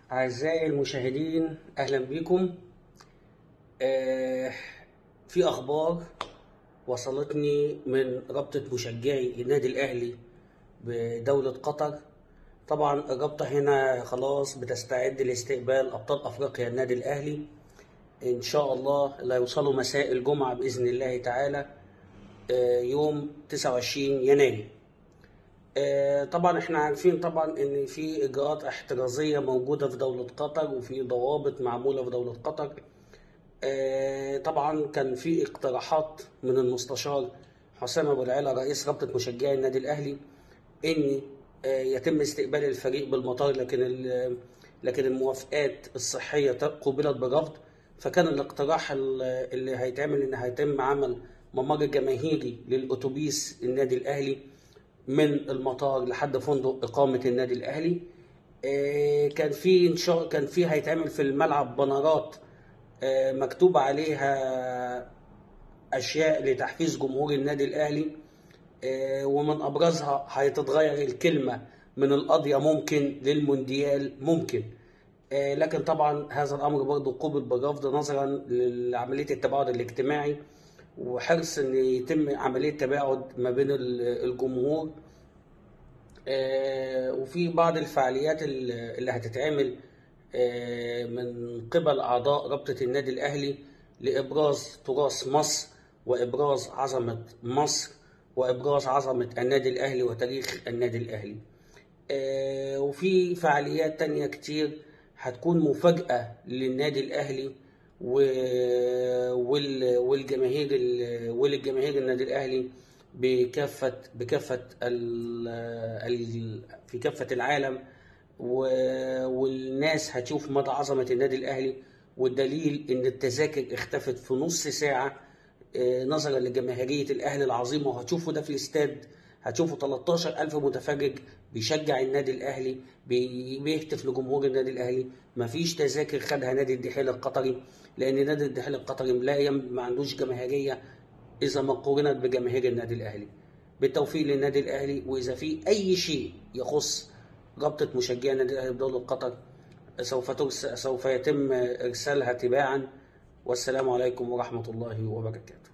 أعزائي المشاهدين أهلا بكم آه، في أخبار وصلتني من رابطة مشجعي النادي الأهلي بدولة قطر طبعا الرابطة هنا خلاص بتستعد لاستقبال أبطال أفريقيا النادي الأهلي إن شاء الله اللي هيوصلوا مساء الجمعة بإذن الله تعالى آه، يوم 29 يناير آه، طبعا احنا عارفين طبعا ان في اجراءات احترازيه موجوده في دوله قطر وفي ضوابط معموله في دوله قطر آه، طبعا كان في اقتراحات من المستشار حسام ابو العلا رئيس رابطه مشجعي النادي الاهلي ان آه، يتم استقبال الفريق بالمطار لكن ال- لكن الموافقات الصحيه قوبلت بالرفض فكان الاقتراح ال- اللي هيتعمل ان هيتم عمل ممر جماهيري للاتوبيس النادي الاهلي من المطار لحد فندق اقامه النادي الاهلي آه، كان في ان شاء كان في هيتعمل في الملعب بنرات آه، مكتوب عليها اشياء لتحفيز جمهور النادي الاهلي آه، ومن ابرزها هتتغير الكلمه من القضيه ممكن للمونديال ممكن آه، لكن طبعا هذا الامر برضه قوبل بالرفض نظرا لعمليه التباعد الاجتماعي وحرص ان يتم عمليه تباعد ما بين ال- الجمهور آه، وفي بعض الفعاليات ال- اللي هتتعمل آه، من قبل أعضاء رابطة النادي الأهلي لإبراز تراث مصر وإبراز عظمة مصر وإبراز عظمة النادي الأهلي وتاريخ النادي الأهلي آه، وفي فعاليات تانية كتير هتكون مفاجأة للنادي الأهلي و- وال- والجماهير ال- وللجماهير النادي الأهلي بكافة بكافة ال ال في كافة العالم و- والناس هتشوف مدى عظمة النادي الأهلي والدليل إن التذاكر اختفت في نص ساعة آه، نظرا لجماهيرية الأهلي العظيمة وهتشوفوا ده في الاستاد هتشوفوا 13 ألف متفرج بيشجع النادي الأهلي بي- بيهتف لجمهور النادي الأهلي مفيش تذاكر خدها نادي الدحيل القطري لأن نادي الدحيل القطري لا يم- ما عندوش جماهيرية إذا ما قورنت بجماهير النادي الأهلي بالتوفيق للنادي الأهلي وإذا في أي شيء يخص رابطة مشجعي النادي الأهلي بدولة قطر سوف ترس- سوف يتم إرسالها تباعا والسلام عليكم ورحمة الله وبركاته